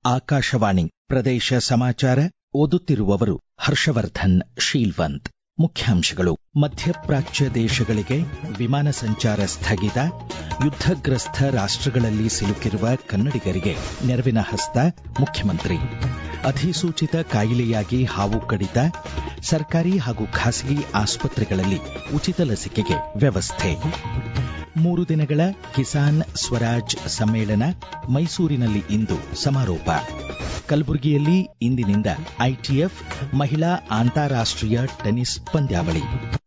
ಆಕಾಶವಾಣಿ ಪ್ರದೇಶ ಸಮಾಚಾರ ಓದುತ್ತಿರುವವರು ಹರ್ಷವರ್ಧನ್ ಶೀಲ್ವಂತ್ ಮುಖ್ಯಾಂಶಗಳು ಮಧ್ಯಪ್ರಾಚ್ಯ ದೇಶಗಳಿಗೆ ವಿಮಾನ ಸಂಚಾರ ಸ್ಥಗಿತ ಯುದ್ಧಗ್ರಸ್ತ ರಾಷ್ಟ್ರಗಳಲ್ಲಿ ಸಿಲುಕಿರುವ ಕನ್ನಡಿಗರಿಗೆ ನೆರವಿನ ಹಸ್ತ ಮುಖ್ಯಮಂತ್ರಿ ಅಧಿಸೂಚಿತ ಕಾಯಿಲೆಯಾಗಿ ಹಾವು ಕಡಿತ ಸರ್ಕಾರಿ ಹಾಗೂ ಖಾಸಗಿ ಆಸ್ಪತ್ರೆಗಳಲ್ಲಿ ಉಚಿತ ಲಸಿಕೆಗೆ ವ್ಯವಸ್ಥೆ ಮೂರು ದಿನಗಳ ಕಿಸಾನ್ ಸ್ವರಾಜ್ ಸಮ್ಮೇಳನ ಮೈಸೂರಿನಲ್ಲಿ ಇಂದು ಸಮಾರೋಪ ಕಲಬುರಗಿಯಲ್ಲಿ ಇಂದಿನಿಂದ ಐಟಿಎಫ್ ಮಹಿಳಾ ಅಂತಾರಾಷ್ಟೀಯ ಟೆನಿಸ್ ಪಂದ್ಯಾವಳಿ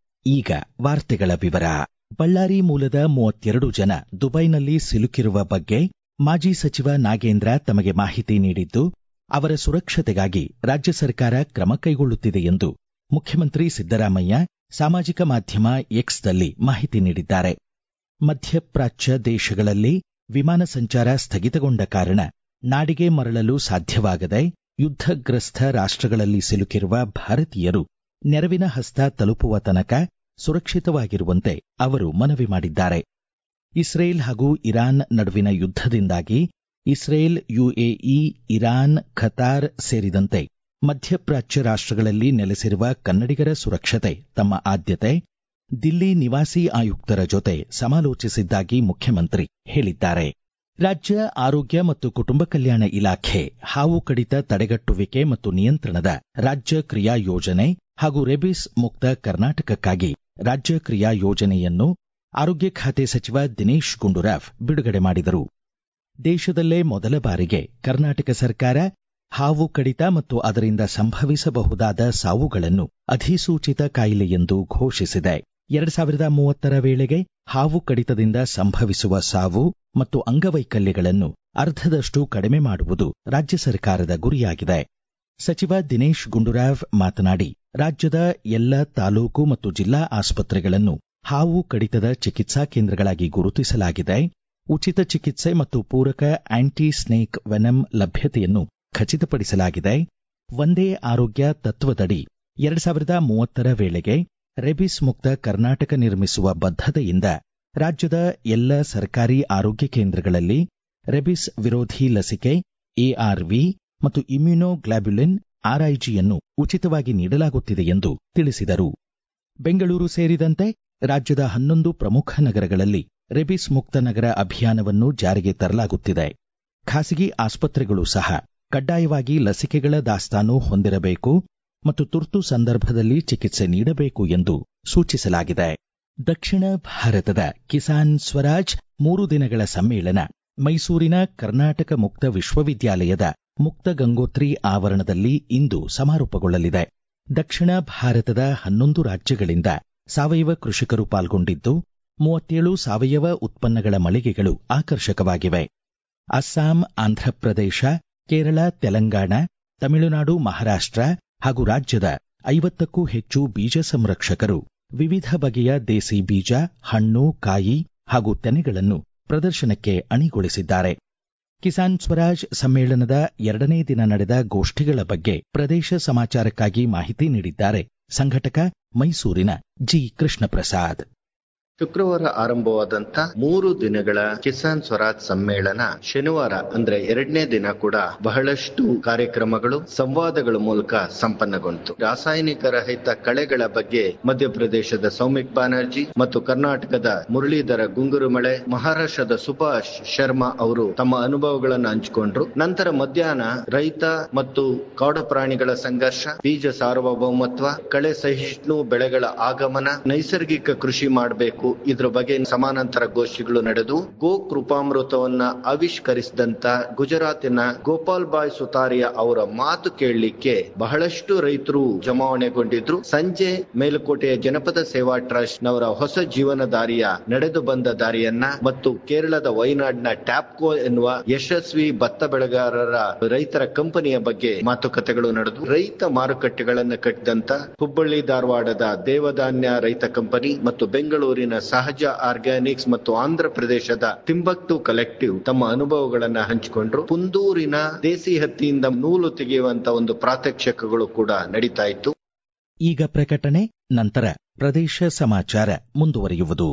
ಈಗ ವಾರ್ತೆಗಳ ವಿವರ ಬಳ್ಳಾರಿ ಮೂಲದ ಮೂವತ್ತೆರಡು ಜನ ದುಬೈನಲ್ಲಿ ಸಿಲುಕಿರುವ ಬಗ್ಗೆ ಮಾಜಿ ಸಚಿವ ನಾಗೇಂದ್ರ ತಮಗೆ ಮಾಹಿತಿ ನೀಡಿದ್ದು ಅವರ ಸುರಕ್ಷತೆಗಾಗಿ ರಾಜ್ಯ ಸರ್ಕಾರ ಕ್ರಮ ಕೈಗೊಳ್ಳುತ್ತಿದೆ ಎಂದು ಮುಖ್ಯಮಂತ್ರಿ ಸಿದ್ದರಾಮಯ್ಯ ಸಾಮಾಜಿಕ ಮಾಧ್ಯಮ ಎಕ್ಸ್ನಲ್ಲಿ ಮಾಹಿತಿ ನೀಡಿದ್ದಾರೆ ಮಧ್ಯಪ್ರಾಚ್ಯ ದೇಶಗಳಲ್ಲಿ ವಿಮಾನ ಸಂಚಾರ ಸ್ಥಗಿತಗೊಂಡ ಕಾರಣ ನಾಡಿಗೆ ಮರಳಲು ಸಾಧ್ಯವಾಗದೆ ಯುದ್ಧಗ್ರಸ್ತ ರಾಷ್ಟ್ರಗಳಲ್ಲಿ ಸಿಲುಕಿರುವ ಭಾರತೀಯರು ನೆರವಿನ ಹಸ್ತ ತಲುಪುವ ತನಕ ಸುರಕ್ಷಿತವಾಗಿರುವಂತೆ ಅವರು ಮನವಿ ಮಾಡಿದ್ದಾರೆ ಇಸ್ರೇಲ್ ಹಾಗೂ ಇರಾನ್ ನಡುವಿನ ಯುದ್ಧದಿಂದಾಗಿ ಇಸ್ರೇಲ್ ಯುಎಇ ಇರಾನ್ ಖತಾರ್ ಸೇರಿದಂತೆ ಮಧ್ಯಪ್ರಾಚ್ಯ ರಾಷ್ಟ್ರಗಳಲ್ಲಿ ನೆಲೆಸಿರುವ ಕನ್ನಡಿಗರ ಸುರಕ್ಷತೆ ತಮ್ಮ ಆದ್ಯತೆ ದಿಲ್ಲಿ ನಿವಾಸಿ ಆಯುಕ್ತರ ಜೊತೆ ಸಮಾಲೋಚಿಸಿದ್ದಾಗಿ ಮುಖ್ಯಮಂತ್ರಿ ಹೇಳಿದ್ದಾರೆ ರಾಜ್ಯ ಆರೋಗ್ಯ ಮತ್ತು ಕುಟುಂಬ ಕಲ್ಯಾಣ ಇಲಾಖೆ ಹಾವು ಕಡಿತ ತಡೆಗಟ್ಟುವಿಕೆ ಮತ್ತು ನಿಯಂತ್ರಣದ ರಾಜ್ಯ ಕ್ರಿಯಾ ಯೋಜನೆ ಹಾಗೂ ರೆಬಿಸ್ ಮುಕ್ತ ಕರ್ನಾಟಕಕ್ಕಾಗಿ ರಾಜ್ಯ ಕ್ರಿಯಾ ಯೋಜನೆಯನ್ನು ಆರೋಗ್ಯ ಖಾತೆ ಸಚಿವ ದಿನೇಶ್ ಗುಂಡೂರಾವ್ ಬಿಡುಗಡೆ ಮಾಡಿದರು ದೇಶದಲ್ಲೇ ಮೊದಲ ಬಾರಿಗೆ ಕರ್ನಾಟಕ ಸರ್ಕಾರ ಹಾವು ಕಡಿತ ಮತ್ತು ಅದರಿಂದ ಸಂಭವಿಸಬಹುದಾದ ಸಾವುಗಳನ್ನು ಅಧಿಸೂಚಿತ ಕಾಯಿಲೆ ಎಂದು ಘೋಷಿಸಿದೆ ಎರಡು ಸಾವಿರದ ಮೂವತ್ತರ ವೇಳೆಗೆ ಹಾವು ಕಡಿತದಿಂದ ಸಂಭವಿಸುವ ಸಾವು ಮತ್ತು ಅಂಗವೈಕಲ್ಯಗಳನ್ನು ಅರ್ಧದಷ್ಟು ಕಡಿಮೆ ಮಾಡುವುದು ರಾಜ್ಯ ಸರ್ಕಾರದ ಗುರಿಯಾಗಿದೆ ಸಚಿವ ದಿನೇಶ್ ಗುಂಡೂರಾವ್ ಮಾತನಾಡಿ ರಾಜ್ಯದ ಎಲ್ಲ ತಾಲೂಕು ಮತ್ತು ಜಿಲ್ಲಾ ಆಸ್ಪತ್ರೆಗಳನ್ನು ಹಾವು ಕಡಿತದ ಚಿಕಿತ್ಸಾ ಕೇಂದ್ರಗಳಾಗಿ ಗುರುತಿಸಲಾಗಿದೆ ಉಚಿತ ಚಿಕಿತ್ಸೆ ಮತ್ತು ಪೂರಕ ಆಂಟಿ ಸ್ನೇಕ್ ವೆನಮ್ ಲಭ್ಯತೆಯನ್ನು ಖಚಿತಪಡಿಸಲಾಗಿದೆ ಒಂದೇ ಆರೋಗ್ಯ ತತ್ವದಡಿ ಎರಡು ಸಾವಿರದ ಮೂವತ್ತರ ವೇಳೆಗೆ ರೆಬಿಸ್ ಮುಕ್ತ ಕರ್ನಾಟಕ ನಿರ್ಮಿಸುವ ಬದ್ಧತೆಯಿಂದ ರಾಜ್ಯದ ಎಲ್ಲ ಸರ್ಕಾರಿ ಆರೋಗ್ಯ ಕೇಂದ್ರಗಳಲ್ಲಿ ರೆಬಿಸ್ ವಿರೋಧಿ ಲಸಿಕೆ ಎಆರ್ವಿ ಮತ್ತು ಇಮ್ಯುನೋಗ್ಲಾಬ್ಯುಲಿನ್ ಆರ್ಐಜಿಯನ್ನು ಉಚಿತವಾಗಿ ನೀಡಲಾಗುತ್ತಿದೆ ಎಂದು ತಿಳಿಸಿದರು ಬೆಂಗಳೂರು ಸೇರಿದಂತೆ ರಾಜ್ಯದ ಹನ್ನೊಂದು ಪ್ರಮುಖ ನಗರಗಳಲ್ಲಿ ರೆಬಿಸ್ ಮುಕ್ತ ನಗರ ಅಭಿಯಾನವನ್ನು ಜಾರಿಗೆ ತರಲಾಗುತ್ತಿದೆ ಖಾಸಗಿ ಆಸ್ಪತ್ರೆಗಳು ಸಹ ಕಡ್ಡಾಯವಾಗಿ ಲಸಿಕೆಗಳ ದಾಸ್ತಾನು ಹೊಂದಿರಬೇಕು ಮತ್ತು ತುರ್ತು ಸಂದರ್ಭದಲ್ಲಿ ಚಿಕಿತ್ಸೆ ನೀಡಬೇಕು ಎಂದು ಸೂಚಿಸಲಾಗಿದೆ ದಕ್ಷಿಣ ಭಾರತದ ಕಿಸಾನ್ ಸ್ವರಾಜ್ ಮೂರು ದಿನಗಳ ಸಮ್ಮೇಳನ ಮೈಸೂರಿನ ಕರ್ನಾಟಕ ಮುಕ್ತ ವಿಶ್ವವಿದ್ಯಾಲಯದ ಮುಕ್ತ ಗಂಗೋತ್ರಿ ಆವರಣದಲ್ಲಿ ಇಂದು ಸಮಾರೋಪಗೊಳ್ಳಲಿದೆ ದಕ್ಷಿಣ ಭಾರತದ ಹನ್ನೊಂದು ರಾಜ್ಯಗಳಿಂದ ಸಾವಯವ ಕೃಷಿಕರು ಪಾಲ್ಗೊಂಡಿದ್ದು ಮೂವತ್ತೇಳು ಸಾವಯವ ಉತ್ಪನ್ನಗಳ ಮಳಿಗೆಗಳು ಆಕರ್ಷಕವಾಗಿವೆ ಅಸ್ಸಾಂ ಆಂಧ್ರಪ್ರದೇಶ ಕೇರಳ ತೆಲಂಗಾಣ ತಮಿಳುನಾಡು ಮಹಾರಾಷ್ಟ್ರ ಹಾಗೂ ರಾಜ್ಯದ ಐವತ್ತಕ್ಕೂ ಹೆಚ್ಚು ಬೀಜ ಸಂರಕ್ಷಕರು ವಿವಿಧ ಬಗೆಯ ದೇಸಿ ಬೀಜ ಹಣ್ಣು ಕಾಯಿ ಹಾಗೂ ತೆನೆಗಳನ್ನು ಪ್ರದರ್ಶನಕ್ಕೆ ಅಣಿಗೊಳಿಸಿದ್ದಾರೆ ಕಿಸಾನ್ ಸ್ವರಾಜ್ ಸಮ್ಮೇಳನದ ಎರಡನೇ ದಿನ ನಡೆದ ಗೋಷ್ಠಿಗಳ ಬಗ್ಗೆ ಪ್ರದೇಶ ಸಮಾಚಾರಕ್ಕಾಗಿ ಮಾಹಿತಿ ನೀಡಿದ್ದಾರೆ ಸಂಘಟಕ ಮೈಸೂರಿನ ಜಿ ಕೃಷ್ಣಪ್ರಸಾದ್ ಶುಕ್ರವಾರ ಆರಂಭವಾದಂತ ಮೂರು ದಿನಗಳ ಕಿಸಾನ್ ಸ್ವರಾಜ್ ಸಮ್ಮೇಳನ ಶನಿವಾರ ಅಂದ್ರೆ ಎರಡನೇ ದಿನ ಕೂಡ ಬಹಳಷ್ಟು ಕಾರ್ಯಕ್ರಮಗಳು ಸಂವಾದಗಳ ಮೂಲಕ ಸಂಪನ್ನಗೊಂಡಿತು ರಾಸಾಯನಿಕ ರಹಿತ ಕಳೆಗಳ ಬಗ್ಗೆ ಮಧ್ಯಪ್ರದೇಶದ ಸೌಮಿಕ್ ಬ್ಯಾನರ್ಜಿ ಮತ್ತು ಕರ್ನಾಟಕದ ಮುರಳೀಧರ ಗುಂಗುರುಮಳೆ ಮಹಾರಾಷ್ಟ್ರದ ಸುಭಾಷ್ ಶರ್ಮಾ ಅವರು ತಮ್ಮ ಅನುಭವಗಳನ್ನು ಹಂಚಿಕೊಂಡ್ರು ನಂತರ ಮಧ್ಯಾಹ್ನ ರೈತ ಮತ್ತು ಕಾಡು ಪ್ರಾಣಿಗಳ ಸಂಘರ್ಷ ಬೀಜ ಸಾರ್ವಭೌಮತ್ವ ಕಳೆ ಸಹಿಷ್ಣು ಬೆಳೆಗಳ ಆಗಮನ ನೈಸರ್ಗಿಕ ಕೃಷಿ ಮಾಡಬೇಕು ಇದ್ರ ಬಗ್ಗೆ ಸಮಾನಾಂತರ ಗೋಷ್ಠಿಗಳು ನಡೆದು ಗೋ ಕೃಪಾಮೃತವನ್ನ ಆವಿಷ್ಕರಿಸಿದಂತ ಗುಜರಾತಿನ ಗೋಪಾಲ್ ಬಾಯ್ ಸುತಾರಿಯ ಅವರ ಮಾತು ಕೇಳಲಿಕ್ಕೆ ಬಹಳಷ್ಟು ರೈತರು ಜಮಾವಣೆಗೊಂಡಿದ್ರು ಸಂಜೆ ಮೇಲುಕೋಟೆಯ ಜನಪದ ಸೇವಾ ಟ್ರಸ್ಟ್ ನವರ ಹೊಸ ಜೀವನ ದಾರಿಯ ನಡೆದು ಬಂದ ದಾರಿಯನ್ನ ಮತ್ತು ಕೇರಳದ ವೈನಾಡ್ನ ಟ್ಯಾಪ್ಕೋ ಎನ್ನುವ ಯಶಸ್ವಿ ಭತ್ತ ಬೆಳೆಗಾರರ ರೈತರ ಕಂಪನಿಯ ಬಗ್ಗೆ ಮಾತುಕತೆಗಳು ನಡೆದು ರೈತ ಮಾರುಕಟ್ಟೆಗಳನ್ನು ಕಟ್ಟಿದಂತ ಹುಬ್ಬಳ್ಳಿ ಧಾರವಾಡದ ದೇವಧಾನ್ಯ ರೈತ ಕಂಪನಿ ಮತ್ತು ಬೆಂಗಳೂರಿನ ಸಹಜ ಆರ್ಗ್ಯಾನಿಕ್ಸ್ ಮತ್ತು ಆಂಧ್ರ ಪ್ರದೇಶದ ತಿಂಬಕ್ತು ಕಲೆಕ್ಟಿವ್ ತಮ್ಮ ಅನುಭವಗಳನ್ನ ಹಂಚಿಕೊಂಡ್ರು ಪುಂದೂರಿನ ದೇಸಿ ಹತ್ತಿಯಿಂದ ನೂಲು ತೆಗೆಯುವಂತ ಒಂದು ಪ್ರಾತ್ಯಕ್ಷಿಕಗಳು ಕೂಡ ನಡೀತಾ ಇತ್ತು ಈಗ ಪ್ರಕಟಣೆ ನಂತರ ಪ್ರದೇಶ ಸಮಾಚಾರ ಮುಂದುವರಿಯುವುದು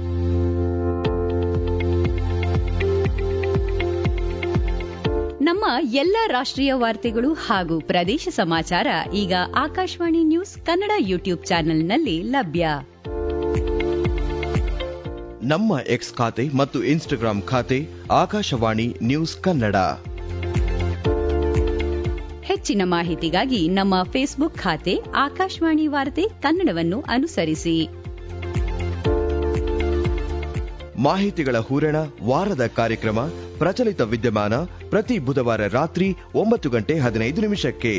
ನಮ್ಮ ಎಲ್ಲ ರಾಷ್ಟ್ರೀಯ ವಾರ್ತೆಗಳು ಹಾಗೂ ಪ್ರದೇಶ ಸಮಾಚಾರ ಈಗ ಆಕಾಶವಾಣಿ ನ್ಯೂಸ್ ಕನ್ನಡ ಯೂಟ್ಯೂಬ್ ಚಾನೆಲ್ನಲ್ಲಿ ಲಭ್ಯ ನಮ್ಮ ಎಕ್ಸ್ ಖಾತೆ ಮತ್ತು ಇನ್ಸ್ಟಾಗ್ರಾಂ ಖಾತೆ ಆಕಾಶವಾಣಿ ನ್ಯೂಸ್ ಕನ್ನಡ ಹೆಚ್ಚಿನ ಮಾಹಿತಿಗಾಗಿ ನಮ್ಮ ಫೇಸ್ಬುಕ್ ಖಾತೆ ಆಕಾಶವಾಣಿ ವಾರ್ತೆ ಕನ್ನಡವನ್ನು ಅನುಸರಿಸಿ ಮಾಹಿತಿಗಳ ಹೂರಣ ವಾರದ ಕಾರ್ಯಕ್ರಮ ಪ್ರಚಲಿತ ವಿದ್ಯಮಾನ ಪ್ರತಿ ಬುಧವಾರ ರಾತ್ರಿ ಒಂಬತ್ತು ಗಂಟೆ ಹದಿನೈದು ನಿಮಿಷಕ್ಕೆ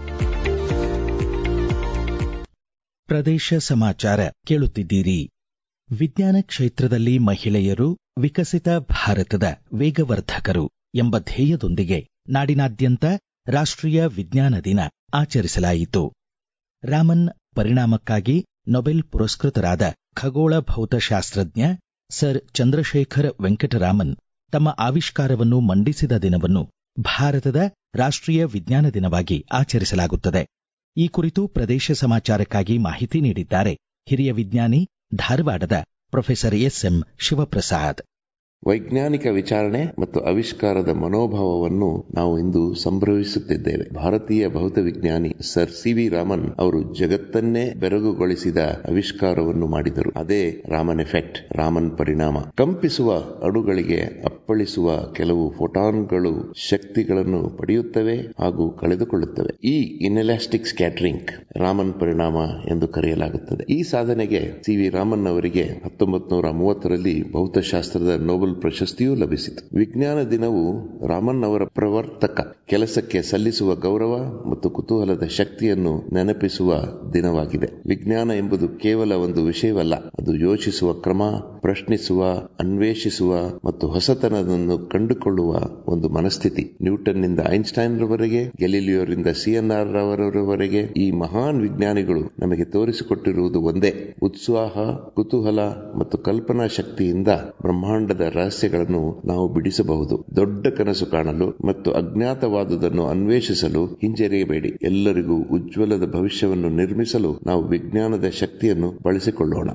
ಪ್ರದೇಶ ಸಮಾಚಾರ ಕೇಳುತ್ತಿದ್ದೀರಿ ವಿಜ್ಞಾನ ಕ್ಷೇತ್ರದಲ್ಲಿ ಮಹಿಳೆಯರು ವಿಕಸಿತ ಭಾರತದ ವೇಗವರ್ಧಕರು ಎಂಬ ಧ್ಯೇಯದೊಂದಿಗೆ ನಾಡಿನಾದ್ಯಂತ ರಾಷ್ಟ್ರೀಯ ವಿಜ್ಞಾನ ದಿನ ಆಚರಿಸಲಾಯಿತು ರಾಮನ್ ಪರಿಣಾಮಕ್ಕಾಗಿ ನೊಬೆಲ್ ಪುರಸ್ಕೃತರಾದ ಖಗೋಳ ಭೌತಶಾಸ್ತ್ರಜ್ಞ ಸರ್ ಚಂದ್ರಶೇಖರ್ ವೆಂಕಟರಾಮನ್ ತಮ್ಮ ಆವಿಷ್ಕಾರವನ್ನು ಮಂಡಿಸಿದ ದಿನವನ್ನು ಭಾರತದ ರಾಷ್ಟ್ರೀಯ ವಿಜ್ಞಾನ ದಿನವಾಗಿ ಆಚರಿಸಲಾಗುತ್ತದೆ ಈ ಕುರಿತು ಪ್ರದೇಶ ಸಮಾಚಾರಕ್ಕಾಗಿ ಮಾಹಿತಿ ನೀಡಿದ್ದಾರೆ ಹಿರಿಯ ವಿಜ್ಞಾನಿ ಧಾರವಾಡದ ಪ್ರೊಫೆಸರ್ ಎಸ್ಎಂ ಶಿವಪ್ರಸಾದ್ ವೈಜ್ಞಾನಿಕ ವಿಚಾರಣೆ ಮತ್ತು ಆವಿಷ್ಕಾರದ ಮನೋಭಾವವನ್ನು ನಾವು ಇಂದು ಸಂಭ್ರಮಿಸುತ್ತಿದ್ದೇವೆ ಭಾರತೀಯ ಭೌತ ವಿಜ್ಞಾನಿ ಸರ್ ಸಿ ವಿ ರಾಮನ್ ಅವರು ಜಗತ್ತನ್ನೇ ಬೆರಗುಗೊಳಿಸಿದ ಆವಿಷ್ಕಾರವನ್ನು ಮಾಡಿದರು ಅದೇ ರಾಮನ್ ಎಫೆಕ್ಟ್ ರಾಮನ್ ಪರಿಣಾಮ ಕಂಪಿಸುವ ಅಣುಗಳಿಗೆ ಅಪ್ಪಳಿಸುವ ಕೆಲವು ಫೋಟಾನ್ಗಳು ಶಕ್ತಿಗಳನ್ನು ಪಡೆಯುತ್ತವೆ ಹಾಗೂ ಕಳೆದುಕೊಳ್ಳುತ್ತವೆ ಈ ಇನ್ಎಲಾಸ್ಟಿಕ್ ಸ್ಕ್ಯಾಟರಿಂಗ್ ರಾಮನ್ ಪರಿಣಾಮ ಎಂದು ಕರೆಯಲಾಗುತ್ತದೆ ಈ ಸಾಧನೆಗೆ ಸಿ ವಿ ರಾಮನ್ ಅವರಿಗೆ ಹತ್ತೊಂಬತ್ತು ನೂರ ಮೂವತ್ತರಲ್ಲಿ ಭೌತಶಾಸ್ತ್ರದ ನೋಬೆಲ್ ಪ್ರಶಸ್ತಿಯೂ ಲಭಿಸಿತು ವಿಜ್ಞಾನ ದಿನವು ರಾಮನ್ ಅವರ ಪ್ರವರ್ತಕ ಕೆಲಸಕ್ಕೆ ಸಲ್ಲಿಸುವ ಗೌರವ ಮತ್ತು ಕುತೂಹಲದ ಶಕ್ತಿಯನ್ನು ನೆನಪಿಸುವ ದಿನವಾಗಿದೆ ವಿಜ್ಞಾನ ಎಂಬುದು ಕೇವಲ ಒಂದು ವಿಷಯವಲ್ಲ ಅದು ಯೋಚಿಸುವ ಕ್ರಮ ಪ್ರಶ್ನಿಸುವ ಅನ್ವೇಷಿಸುವ ಮತ್ತು ಹೊಸತನವನ್ನು ಕಂಡುಕೊಳ್ಳುವ ಒಂದು ಮನಸ್ಥಿತಿ ನ್ಯೂಟನ್ನಿಂದ ಐನ್ಸ್ಟೈನ್ ರವರೆಗೆ ಗೆಲಿಲಿಯೋರಿಂದ ಸಿಎನ್ಆರ್ ರವರವರೆಗೆ ಈ ಮಹಾನ್ ವಿಜ್ಞಾನಿಗಳು ನಮಗೆ ತೋರಿಸಿಕೊಟ್ಟಿರುವುದು ಒಂದೇ ಉತ್ಸಾಹ ಕುತೂಹಲ ಮತ್ತು ಕಲ್ಪನಾ ಶಕ್ತಿಯಿಂದ ಬ್ರಹ್ಮಾಂಡದ ರಹಸ್ಯಗಳನ್ನು ನಾವು ಬಿಡಿಸಬಹುದು ದೊಡ್ಡ ಕನಸು ಕಾಣಲು ಮತ್ತು ಅಜ್ಞಾತವಾದುದನ್ನು ಅನ್ವೇಷಿಸಲು ಹಿಂಜರಿಯಬೇಡಿ ಎಲ್ಲರಿಗೂ ಉಜ್ವಲದ ಭವಿಷ್ಯವನ್ನು ನಿರ್ಮಿಸಲು ನಾವು ವಿಜ್ಞಾನದ ಶಕ್ತಿಯನ್ನು ಬಳಸಿಕೊಳ್ಳೋಣ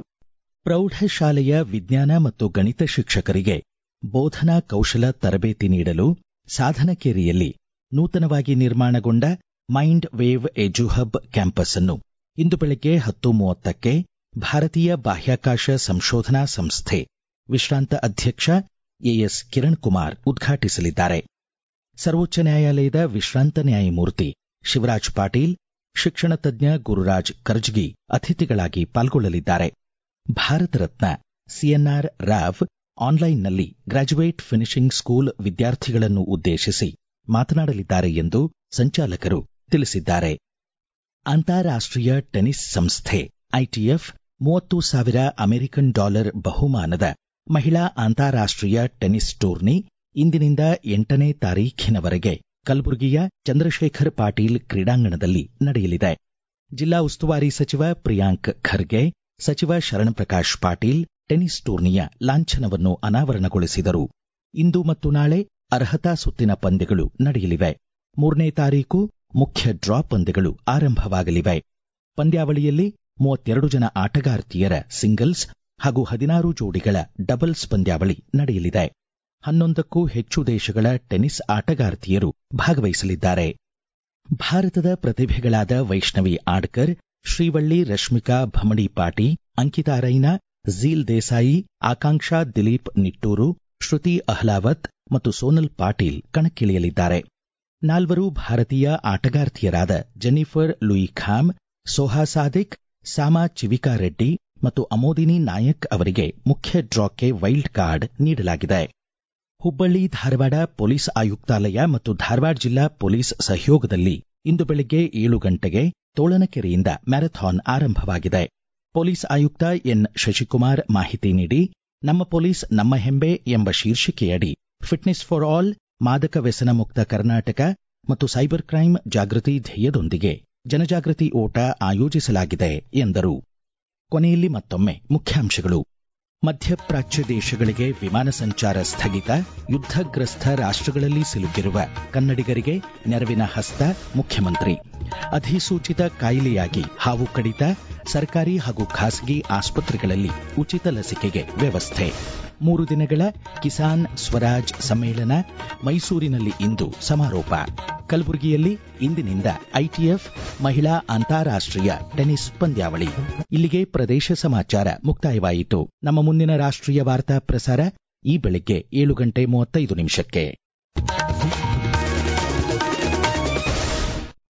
ಪ್ರೌಢಶಾಲೆಯ ವಿಜ್ಞಾನ ಮತ್ತು ಗಣಿತ ಶಿಕ್ಷಕರಿಗೆ ಬೋಧನಾ ಕೌಶಲ ತರಬೇತಿ ನೀಡಲು ಸಾಧನಕೇರಿಯಲ್ಲಿ ನೂತನವಾಗಿ ನಿರ್ಮಾಣಗೊಂಡ ಮೈಂಡ್ ವೇವ್ ಎಜುಹಬ್ ಕ್ಯಾಂಪಸ್ ಅನ್ನು ಇಂದು ಬೆಳಗ್ಗೆ ಹತ್ತು ಮೂವತ್ತಕ್ಕೆ ಭಾರತೀಯ ಬಾಹ್ಯಾಕಾಶ ಸಂಶೋಧನಾ ಸಂಸ್ಥೆ ವಿಶ್ರಾಂತ ಅಧ್ಯಕ್ಷ ಎಎಸ್ ಕಿರಣ್ ಕುಮಾರ್ ಉದ್ಘಾಟಿಸಲಿದ್ದಾರೆ ಸರ್ವೋಚ್ಚ ನ್ಯಾಯಾಲಯದ ವಿಶ್ರಾಂತ ನ್ಯಾಯಮೂರ್ತಿ ಶಿವರಾಜ್ ಪಾಟೀಲ್ ಶಿಕ್ಷಣ ತಜ್ಞ ಗುರುರಾಜ್ ಕರ್ಜ್ಗಿ ಅತಿಥಿಗಳಾಗಿ ಪಾಲ್ಗೊಳ್ಳಲಿದ್ದಾರೆ ಭಾರತ ರತ್ನ ಸಿಎನ್ಆರ್ ರಾವ್ ಆನ್ಲೈನ್ನಲ್ಲಿ ಗ್ರಾಜ್ಯುಯೇಟ್ ಫಿನಿಶಿಂಗ್ ಸ್ಕೂಲ್ ವಿದ್ಯಾರ್ಥಿಗಳನ್ನು ಉದ್ದೇಶಿಸಿ ಮಾತನಾಡಲಿದ್ದಾರೆ ಎಂದು ಸಂಚಾಲಕರು ತಿಳಿಸಿದ್ದಾರೆ ಅಂತಾರಾಷ್ಟ್ರೀಯ ಟೆನಿಸ್ ಸಂಸ್ಥೆ ಐಟಿಎಫ್ ಮೂವತ್ತು ಸಾವಿರ ಅಮೆರಿಕನ್ ಡಾಲರ್ ಬಹುಮಾನದ ಮಹಿಳಾ ಅಂತಾರಾಷ್ಟ್ರೀಯ ಟೆನಿಸ್ ಟೂರ್ನಿ ಇಂದಿನಿಂದ ಎಂಟನೇ ತಾರೀಖಿನವರೆಗೆ ಕಲಬುರಗಿಯ ಚಂದ್ರಶೇಖರ್ ಪಾಟೀಲ್ ಕ್ರೀಡಾಂಗಣದಲ್ಲಿ ನಡೆಯಲಿದೆ ಜಿಲ್ಲಾ ಉಸ್ತುವಾರಿ ಸಚಿವ ಪ್ರಿಯಾಂಕ್ ಖರ್ಗೆ ಸಚಿವ ಶರಣಪ್ರಕಾಶ್ ಪಾಟೀಲ್ ಟೆನಿಸ್ ಟೂರ್ನಿಯ ಲಾಂಛನವನ್ನು ಅನಾವರಣಗೊಳಿಸಿದರು ಇಂದು ಮತ್ತು ನಾಳೆ ಅರ್ಹತಾ ಸುತ್ತಿನ ಪಂದ್ಯಗಳು ನಡೆಯಲಿವೆ ಮೂರನೇ ತಾರೀಕು ಮುಖ್ಯ ಡ್ರಾ ಪಂದ್ಯಗಳು ಆರಂಭವಾಗಲಿವೆ ಪಂದ್ಯಾವಳಿಯಲ್ಲಿ ಮೂವತ್ತೆರಡು ಜನ ಆಟಗಾರ್ತಿಯರ ಸಿಂಗಲ್ಸ್ ಹಾಗೂ ಹದಿನಾರು ಜೋಡಿಗಳ ಡಬಲ್ಸ್ ಪಂದ್ಯಾವಳಿ ನಡೆಯಲಿದೆ ಹನ್ನೊಂದಕ್ಕೂ ಹೆಚ್ಚು ದೇಶಗಳ ಟೆನಿಸ್ ಆಟಗಾರ್ತಿಯರು ಭಾಗವಹಿಸಲಿದ್ದಾರೆ ಭಾರತದ ಪ್ರತಿಭೆಗಳಾದ ವೈಷ್ಣವಿ ಆಡ್ಕರ್ ಶ್ರೀವಳ್ಳಿ ರಶ್ಮಿಕಾ ಭಮಡಿ ಪಾಟಿ ಅಂಕಿತಾ ರೈನಾ ಝೀಲ್ ದೇಸಾಯಿ ಆಕಾಂಕ್ಷಾ ದಿಲೀಪ್ ನಿಟ್ಟೂರು ಶ್ರುತಿ ಅಹ್ಲಾವತ್ ಮತ್ತು ಸೋನಲ್ ಪಾಟೀಲ್ ಕಣಕ್ಕಿಳಿಯಲಿದ್ದಾರೆ ನಾಲ್ವರು ಭಾರತೀಯ ಆಟಗಾರ್ತಿಯರಾದ ಜೆನಿಫರ್ ಲೂಯಿ ಖಾಮ್ ಸೋಹಾ ಸಾದಿಕ್ ಸಾಮಾ ಚಿವಿಕಾ ರೆಡ್ಡಿ ಮತ್ತು ಅಮೋದಿನಿ ನಾಯಕ್ ಅವರಿಗೆ ಮುಖ್ಯ ಡ್ರಾಕ್ಕೆ ವೈಲ್ಡ್ ಕಾರ್ಡ್ ನೀಡಲಾಗಿದೆ ಹುಬ್ಬಳ್ಳಿ ಧಾರವಾಡ ಪೊಲೀಸ್ ಆಯುಕ್ತಾಲಯ ಮತ್ತು ಧಾರವಾಡ ಜಿಲ್ಲಾ ಪೊಲೀಸ್ ಸಹಯೋಗದಲ್ಲಿ ಇಂದು ಬೆಳಗ್ಗೆ ಏಳು ಗಂಟೆಗೆ ತೋಳನಕೆರೆಯಿಂದ ಮ್ಯಾರಥಾನ್ ಆರಂಭವಾಗಿದೆ ಪೊಲೀಸ್ ಆಯುಕ್ತ ಎನ್ ಶಶಿಕುಮಾರ್ ಮಾಹಿತಿ ನೀಡಿ ನಮ್ಮ ಪೊಲೀಸ್ ನಮ್ಮ ಹೆಂಬೆ ಎಂಬ ಶೀರ್ಷಿಕೆಯಡಿ ಫಿಟ್ನೆಸ್ ಫಾರ್ ಆಲ್ ಮಾದಕ ವ್ಯಸನ ಮುಕ್ತ ಕರ್ನಾಟಕ ಮತ್ತು ಸೈಬರ್ ಕ್ರೈಂ ಜಾಗೃತಿ ಧ್ಯೇಯದೊಂದಿಗೆ ಜನಜಾಗೃತಿ ಓಟ ಆಯೋಜಿಸಲಾಗಿದೆ ಎಂದರು ಕೊನೆಯಲ್ಲಿ ಮತ್ತೊಮ್ಮೆ ಮುಖ್ಯಾಂಶಗಳು ಮಧ್ಯಪ್ರಾಚ್ಯ ದೇಶಗಳಿಗೆ ವಿಮಾನ ಸಂಚಾರ ಸ್ಥಗಿತ ಯುದ್ಧಗ್ರಸ್ತ ರಾಷ್ಟ್ರಗಳಲ್ಲಿ ಸಿಲುಕಿರುವ ಕನ್ನಡಿಗರಿಗೆ ನೆರವಿನ ಹಸ್ತ ಮುಖ್ಯಮಂತ್ರಿ ಅಧಿಸೂಚಿತ ಕಾಯಿಲೆಯಾಗಿ ಹಾವು ಕಡಿತ ಸರ್ಕಾರಿ ಹಾಗೂ ಖಾಸಗಿ ಆಸ್ಪತ್ರೆಗಳಲ್ಲಿ ಉಚಿತ ಲಸಿಕೆಗೆ ವ್ಯವಸ್ಥೆ ಮೂರು ದಿನಗಳ ಕಿಸಾನ್ ಸ್ವರಾಜ್ ಸಮ್ಮೇಳನ ಮೈಸೂರಿನಲ್ಲಿ ಇಂದು ಸಮಾರೋಪ ಕಲಬುರಗಿಯಲ್ಲಿ ಇಂದಿನಿಂದ ಐಟಿಎಫ್ ಮಹಿಳಾ ಅಂತಾರಾಷ್ಟ್ರೀಯ ಟೆನಿಸ್ ಪಂದ್ಯಾವಳಿ ಇಲ್ಲಿಗೆ ಪ್ರದೇಶ ಸಮಾಚಾರ ಮುಕ್ತಾಯವಾಯಿತು ನಮ್ಮ ಮುಂದಿನ ರಾಷ್ಟ್ರೀಯ ವಾರ್ತಾ ಪ್ರಸಾರ ಈ ಬೆಳಿಗ್ಗೆ ಏಳು ಗಂಟೆ ಮೂವತ್ತೈದು ನಿಮಿಷಕ್ಕೆ